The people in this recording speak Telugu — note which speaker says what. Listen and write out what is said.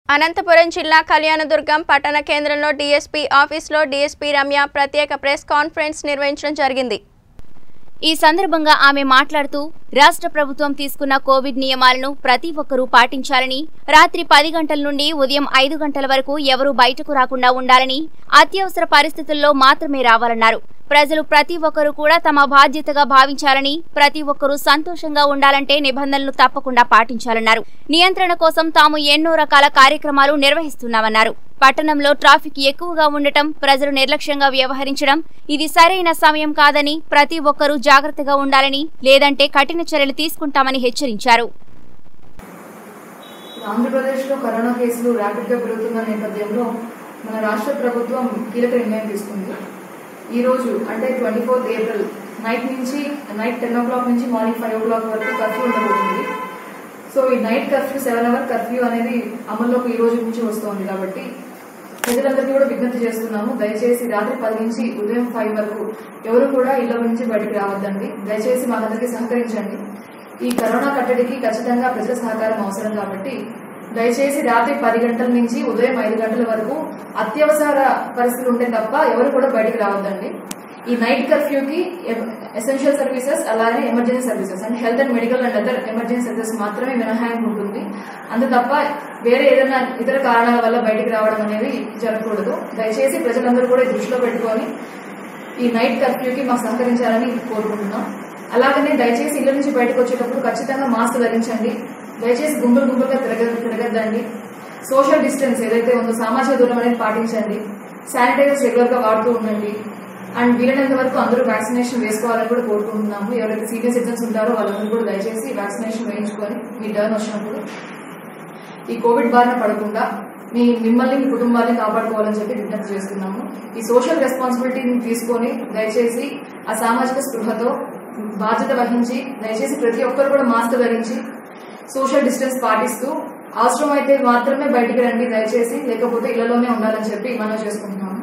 Speaker 1: అనంతపురం జిల్లా కళ్యాణదుర్గం పట్టణ కేంద్రంలో డీఎస్పీ ఆఫీసులో డీఎస్పీ రమ్య ప్రత్యేక ప్రెస్ కాన్ఫరెన్స్ నిర్వహించడం జరిగింది
Speaker 2: ఈ సందర్భంగా ఆమె మాట్లాడుతూ రాష్ట్ర ప్రభుత్వం తీసుకున్న కోవిడ్ నియమాలను ప్రతి ఒక్కరూ పాటించాలని రాత్రి పది గంటల నుండి ఉదయం ఐదు గంటల వరకు ఎవరూ బయటకు రాకుండా ఉండాలని అత్యవసర పరిస్థితుల్లో మాత్రమే రావాలన్నారు ప్రజలు ప్రతి ఒక్కరూ కూడా తమ బాధ్యతగా భావించాలని ప్రతి ఒక్కరూ సంతోషంగా ఉండాలంటే నిబంధనలు తప్పకుండా పాటించాలన్నారు నియంత్రణ కోసం తాము ఎన్నో రకాల కార్యక్రమాలు నిర్వహిస్తున్నామన్నారు పట్టణంలో ట్రాఫిక్ ఎక్కువగా ఉండటం ప్రజలు నిర్లక్ష్యంగా వ్యవహరించడం ఇది సరైన సమయం కాదని ప్రతి ఒక్కరూ జాగ్రత్తగా ఉండాలని లేదంటే కఠిన చర్యలు తీసుకుంటామని హెచ్చరించారు
Speaker 3: ఆంధ్రప్రదేశ్లో కరోనా కేసులు ర్యాపిడ్గా పెరుగుతున్న నేపథ్యంలో మన రాష్ట్ర ప్రభుత్వం కీలక నిర్ణయం తీసుకుంది ఈ రోజు అంటే ట్వంటీ ఫోర్త్ ఏప్రిల్ నైట్ నుంచి నైట్ టెన్ ఓ క్లాక్ నుంచి మార్నింగ్ ఫైవ్ ఓ క్లాక్ వరకు కర్ఫ్యూ ఉండబోతుంది సో ఈ night curfew seven hour curfew అనేది అమల్లోకి ఈ రోజు నుంచి వస్తోంది కాబట్టి ప్రజలందరికీ కూడా విజ్ఞప్తి చేస్తున్నాము దయచేసి రాత్రి పది నుంచి ఉదయం ఫైవ్ వరకు ఎవరు కూడా ఇళ్ల నుంచి బయటికి రావద్దండి దయచేసి మాకందరికీ సహకరించండి ఈ కరోనా కట్టడికి ఖచ్చితంగా ప్రజల సహకారం అవసరం కాబట్టి దయచేసి రాత్రి పది గంటల నుంచి ఉదయం ఐదు గంటల వరకు అత్యవసర పరిస్థితులు ఉంటే తప్ప ఎవరు కూడా బయటికి రావద్దండి ఈ నైట్ కర్ఫ్యూకి ఎసెన్షియల్ సర్వీసెస్ అలాగే emergency services and health and medical and other emergency services మాత్రమే మినహాయింపు ఉంటుంది అందు తప్ప వేరే ఏదైనా ఇతర కారణాల వల్ల బయటికి రావడం అనేది జరగకూడదు దయచేసి ప్రజలందరూ కూడా ఈ దృష్టిలో పెట్టుకొని ఈ నైట్ కర్ఫ్యూకి మాకు సహకరించాలని కోరుకుంటున్నాం అలాగనే దయచేసి ఇళ్ల నుంచి బయటకు వచ్చేటప్పుడు ఖచ్చితంగా మాస్క్ ధరించండి దయచేసి గుంపులు గుంపులుగా తిరగ తిరగద్దండి సోషల్ డిస్టెన్స్ ఏదైతే ఉందో సామాజిక దూరం అనేది పాటించండి శానిటైజర్స్ రెగ్యులర్ గా వాడుతూ ఉండండి అండ్ వీలైనంత వరకు అందరూ వ్యాక్సినేషన్ వేసుకోవాలని కూడా కోరుకుంటున్నాము ఎవరైతే సీనియర్ సిటిజన్స్ ఉంటారో వాళ్ళందరూ కూడా దయచేసి వ్యాక్సినేషన్ వేయించుకొని మీ టర్న్ వచ్చినప్పుడు ఈ కోవిడ్ బారిన పడకుండా మీ మిమ్మల్ని మీ కుటుంబాన్ని కాపాడుకోవాలని చెప్పి విజ్ఞప్తి చేస్తున్నాము ఈ సోషల్ రెస్పాన్సిబిలిటీని తీసుకొని దయచేసి ఆ సామాజిక స్పృహతో బాధ్యత వహించి దయచేసి ప్రతి ఒక్కరు కూడా మాస్క్ ధరించి సోషల్ డిస్టెన్స్ పాటిస్తూ అవసరమైతే మాత్రమే బయటికి రండి దయచేసి లేకపోతే ఇళ్లలోనే ఉండాలని చెప్పి మనం చేసుకుంటున్నాము